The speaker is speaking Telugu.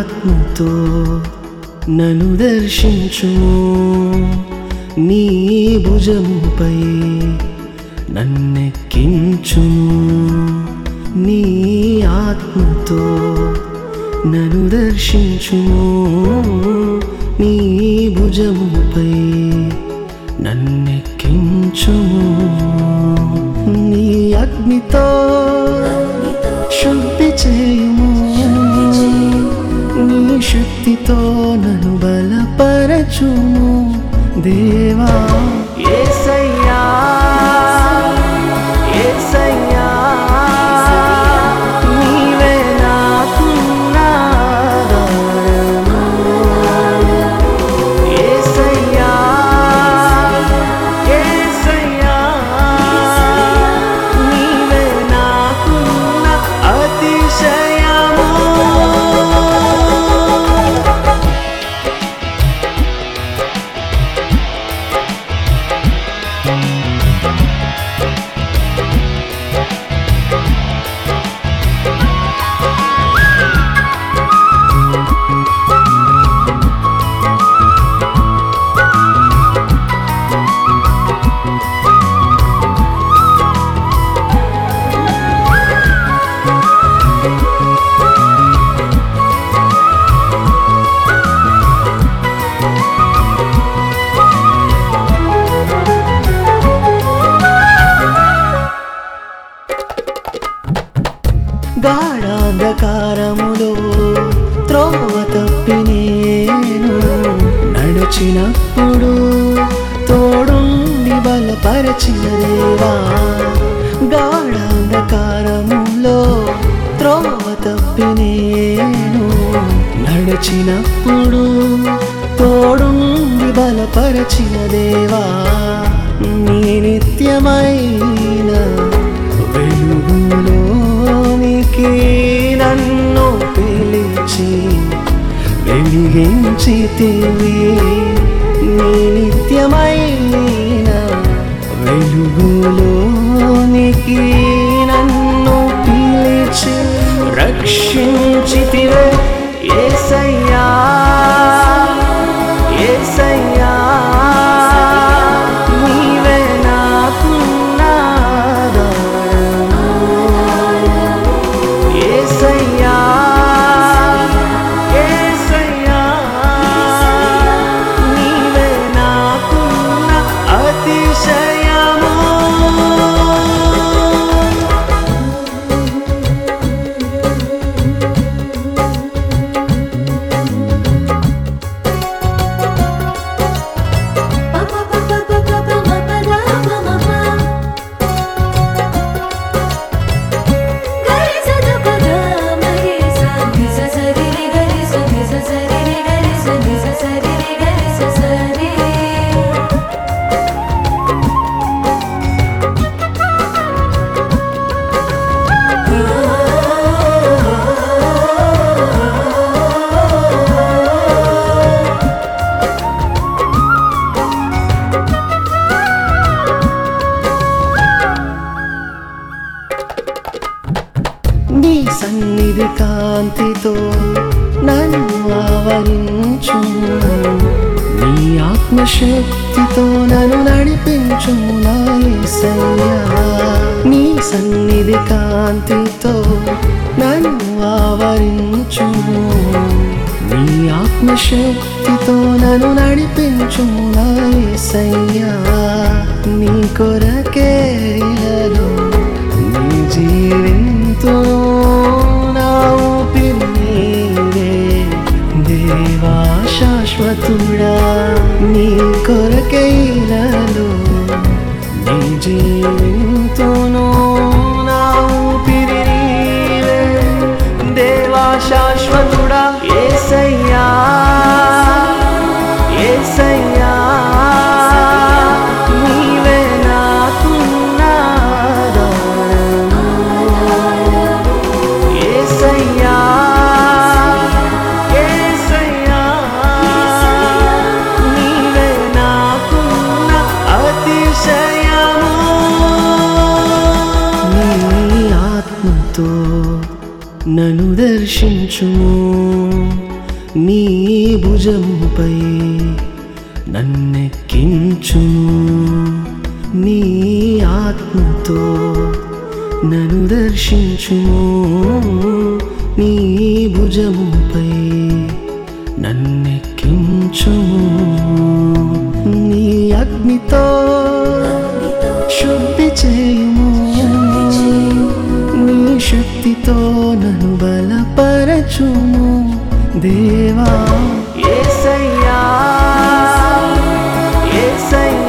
ఆత్మతో నన్ను దర్శించుము నీ భుజముపై నన్నెక్కించుము నీ ఆత్మతో నన్ను దర్శించుము నీ భుజముపై నన్నెక్కించుము నీ అగ్నితో శుద్ధి చేయుము నీ శక్తితో నన్ను బలపరచుము దేవా యేసయ్యా యేసయ్యా నీవే నాకున్నాధారము. యేసయ్యా యేసయ్యా నీవే నాకున్న అతిశయము గాఢాంధకారములో త్రోవ తప్పి నేను నడిచినప్పుడు తోడుండి బలపరచిన దేవా గాఢాంధకారములో త్రోవ తప్పి నేను నడిచినప్పుడు తోడుండి బలపరచిన దేవా నీ నిత్యమైన వెలుగులోనికి నన్ను పిలిచి వెలిగించితివి నీ నిత్యమైన వెలుగులోనికి నన్ను పిలిచి రక్షించితివే ఏసయ్యా ఏసయ్యా నీవే నాకున్నాధారము. ఏసయ్యా ఏసయ్యా నీవే నాకున్న అతిశయము నీ సన్నిధి కాంతితో నన్ను ఆవరించు నీ ఆత్మశక్తితో నన్ను నడిపించు నా యేసయ్యా నీ సన్నిధి కాంతితో నన్ను ఆవరించు నీ ఆత్మశక్తితో నన్ను నడిపించు నా యేసయ్యా నీ కొరకే ఇలలో నీ జీవింతో నా ఊపిరి నీవే దేవా శాశ్వతుడా నీ కొరకైలలో నీ జీవింతును నా ఊపిరి నీవే దేవా శాశ్వతుడా ఏసయ్యా ఏసయ్యా నీవే నాకున్నాధారము. ఏసయ్యా ఏసయ్యా నీవే నాకున్న అతిశయము నీ ఆత్మతో నన్ను దర్శించుము నీ భుజముపై నన్నెక్కించుము నీ ఆత్మతో నన్ను దర్శించుము నీ భుజముపై నన్నెక్కించుము నీ అగ్నితో శుద్ధి చేయుము నీ శక్తితో నన్ను బలపరచుము దేవా యేసయ్యా యేసయ్యా